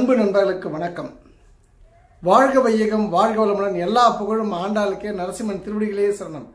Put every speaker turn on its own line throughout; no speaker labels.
அன்பு நண்பர்களுக்கு வணக்கம் வாழ்க வையகம் வாழ்க வளமுடன் எல்லா புகழும் ஆண்டாளுக்கே நரசிம்மன் திருவடிகளே சரணம்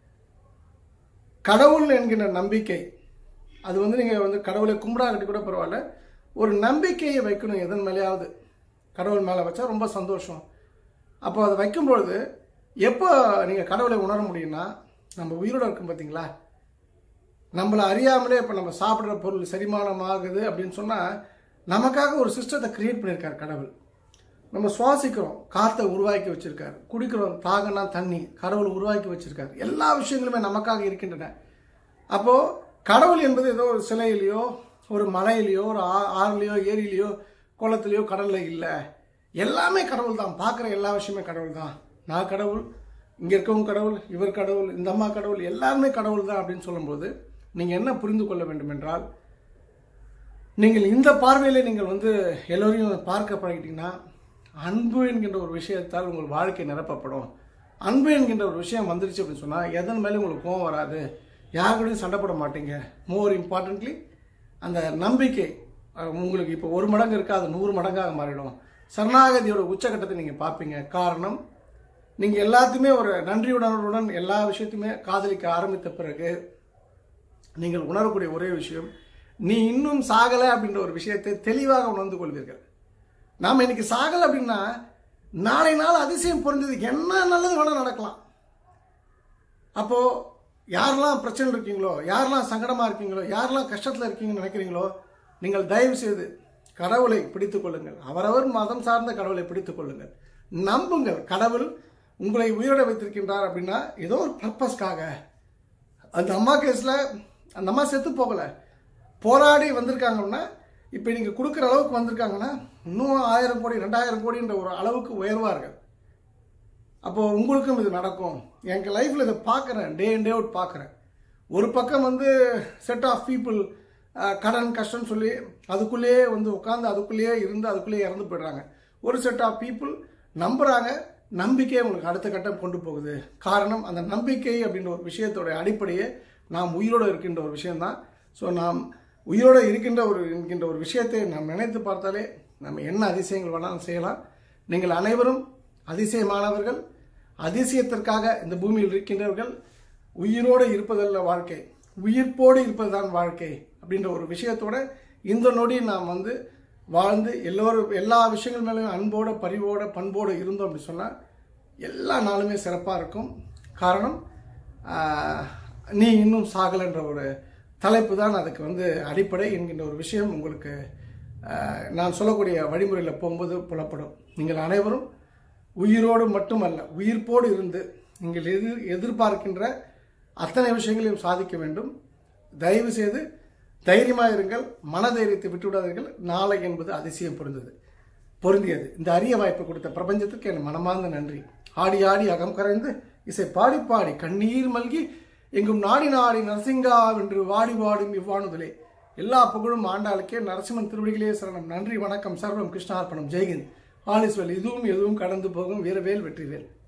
கடவுள் என்கின்ற நம்பிக்கை அது வந்து நீங்கள் வந்து கடவுளை கும்பிடாட்டி கூட பரவாயில்ல ஒரு நம்பிக்கையை வைக்கணும் எதன் மேலேயாவது கடவுள் மேலே வச்சா ரொம்ப சந்தோஷம் அப்போ அதை வைக்கும்பொழுது எப்போ நீங்கள் கடவுளை உணர முடியும்னா நம்ம உயிரோடு இருக்கும் பார்த்தீங்களா நம்மளை அறியாமலே இப்போ நம்ம சாப்பிட்ற பொருள் செரிமானம் ஆகுது அப்படின்னு சொன்னால் நமக்காக ஒரு சிஸ்டத்தை கிரியேட் பண்ணியிருக்கார் கடவுள் நம்ம சுவாசிக்கிறோம் காற்றை உருவாக்கி வச்சிருக்காரு குடிக்கிறோம் தாகனா தண்ணி கடவுள் உருவாக்கி வச்சிருக்காரு எல்லா விஷயங்களுமே நமக்காக இருக்கின்றன அப்போது கடவுள் என்பது ஏதோ ஒரு சிலையிலையோ ஒரு மலையிலையோ ஒரு ஆ ஆறுலையோ ஏரியிலையோ குளத்துலையோ கடலில் இல்லை எல்லாமே கடவுள் தான் பார்க்குற எல்லா விஷயமே கடவுள் தான் நான் கடவுள் இங்கே இருக்கவும் கடவுள் இவர் கடவுள் இந்த அம்மா கடவுள் எல்லாருமே கடவுள் தான் அப்படின்னு சொல்லும்போது நீங்கள் என்ன புரிந்து கொள்ள வேண்டும் என்றால் நீங்கள் இந்த பார்வையில் நீங்கள் வந்து எல்லோரையும் பார்க்க பழகிட்டீங்கன்னா அன்பு என்கின்ற ஒரு விஷயத்தால் உங்கள் வாழ்க்கை நிரப்பப்படும் அன்பு என்கின்ற ஒரு விஷயம் வந்துருச்சு அப்படின்னு சொன்னால் எதன் மேலே உங்களுக்கு கோவம் வராது யார் கூடயும் சண்டை போட மாட்டீங்க மோர் இம்பார்ட்டன்ட்லி அந்த நம்பிக்கை அஹ், உங்களுக்கு இப்போ ஒரு மடங்கு இருக்கா அது நூறு மடங்காக மாறிடும் சரணாகதியோட உச்சகட்டத்தை நீங்கள் பார்ப்பீங்க காரணம் நீங்கள் எல்லாத்தையுமே ஒரு நன்றியுணர்வுடன் எல்லா விஷயத்தையுமே காதலிக்க ஆரம்பித்த பிறகு நீங்கள் உணரக்கூடிய ஒரே விஷயம் நீ இன்னும் சாகலை அப்படின்ற ஒரு விஷயத்தை தெளிவாக உணர்ந்து கொள்வீர்கள் நாம் இன்னைக்கு சாகலை அப்படின்னா நாளை நாள் அதிசயம் புரிஞ்சது என்ன நல்லது வேணால் நடக்கலாம் அப்போது யாரெல்லாம் பிரச்சனை இருக்கீங்களோ யாரெல்லாம் சங்கடமாக இருக்கீங்களோ யாரெல்லாம் கஷ்டத்தில் இருக்கீங்கன்னு நினைக்கிறீங்களோ நீங்கள் தயவு செய்து கடவுளை பிடித்துக் கொள்ளுங்கள் அவரவர் மதம் சார்ந்த கடவுளை பிடித்துக் கொள்ளுங்கள் நம்புங்கள் கடவுள் உங்களை உயிரோட வைத்திருக்கின்றார் அப்படின்னா ஏதோ ஒரு பர்பஸ்க்காக அந்த அம்மா கேஸில் அந்த அம்மா செத்து போகலை போராடி வந்திருக்காங்கன்னா இப்போ நீங்கள் கொடுக்குற அளவுக்கு வந்திருக்காங்கன்னா இன்னும் ஆயிரம் கோடி ரெண்டாயிரம் கோடின்ற ஒரு அளவுக்கு உயர்வார்கள் அப்போ உங்களுக்கும் இது நடக்கும் எனக்கு லைஃப்பில் இதை பார்க்குறேன் டே அண்ட் டே அவுட் பார்க்குறேன் ஒரு பக்கம் வந்து செட் ஆஃப் பீப்புள் கடன் கஷ்டம்னு சொல்லி அதுக்குள்ளேயே வந்து உட்காந்து அதுக்குள்ளேயே இருந்து அதுக்குள்ளேயே இறந்து போயிடுறாங்க ஒரு செட் ஆஃப் பீப்புள் நம்புகிறாங்க நம்பிக்கை உங்களுக்கு அடுத்த கட்டம் கொண்டு போகுது காரணம் அந்த நம்பிக்கை அப்படின்ற ஒரு விஷயத்தோட அடிப்படையே நாம் உயிரோடு இருக்கின்ற ஒரு விஷயம்தான் ஸோ நாம் உயிரோடு இருக்கின்ற ஒரு என்கின்ற ஒரு விஷயத்தை நாம் நினைத்து பார்த்தாலே நம்ம என்ன அதிசயங்கள் வேணாலும் செய்யலாம் நீங்கள் அனைவரும் அதிசயமானவர்கள் அதிசயத்திற்காக இந்த பூமியில் இருக்கின்றவர்கள் உயிரோடு இருப்பதல்ல வாழ்க்கை உயிர்ப்போடு இருப்பதுதான் வாழ்க்கை அப்படின்ற ஒரு விஷயத்தோட இந்த நொடி நாம் வந்து வாழ்ந்து எல்லோரும் எல்லா விஷயங்கள் மேலேயும் அன்போட பரிவோட பண்போடு இருந்தோம் அப்படின்னு சொன்னால் எல்லா நாளுமே சிறப்பாக இருக்கும் காரணம் ஆஹ், நீ இன்னும் சாகலைன்ற ஒரு தலைப்பு தான் அதுக்கு வந்து அடிப்படை என்கின்ற ஒரு விஷயம் உங்களுக்கு ஆஹ், நான் சொல்லக்கூடிய வழிமுறையில் போகும்போது புலப்படும் நீங்கள் அனைவரும் உயிரோடு மட்டுமல்ல உயிர்ப்போடு இருந்து நீங்கள் எதிர் எதிர்பார்க்கின்ற அத்தனை விஷயங்களையும் சாதிக்க வேண்டும் தயவு செய்து தைரியமாக இருங்கள் மனதைரியத்தை விட்டுவிடாதீர்கள் நாளை என்பது அதிசயம் பொருந்தது பொருந்தியது இந்த அரிய வாய்ப்பு கொடுத்த பிரபஞ்சத்துக்கு என் மனமார்ந்த நன்றி ஆடி ஆடி அகம் கரைந்து இசை பாடி பாடி கண்ணீர் மல்கி எங்கும் நாடி நாடி நரசிங்கா வென்று வாடி வாடும் இவ்வாணுதலே எல்லா புகழும் ஆண்டாளுக்கே நரசிம்மன் திருவடிகளே சரணம் நன்றி வணக்கம் சர்வம் கிருஷ்ணார்ப்பணம் ஜெய்ஹிந்த் ஆல் இஸ் வெல் இதுவும் எதுவும் கடந்து போகும் வீரவேல் வெற்றிவேல்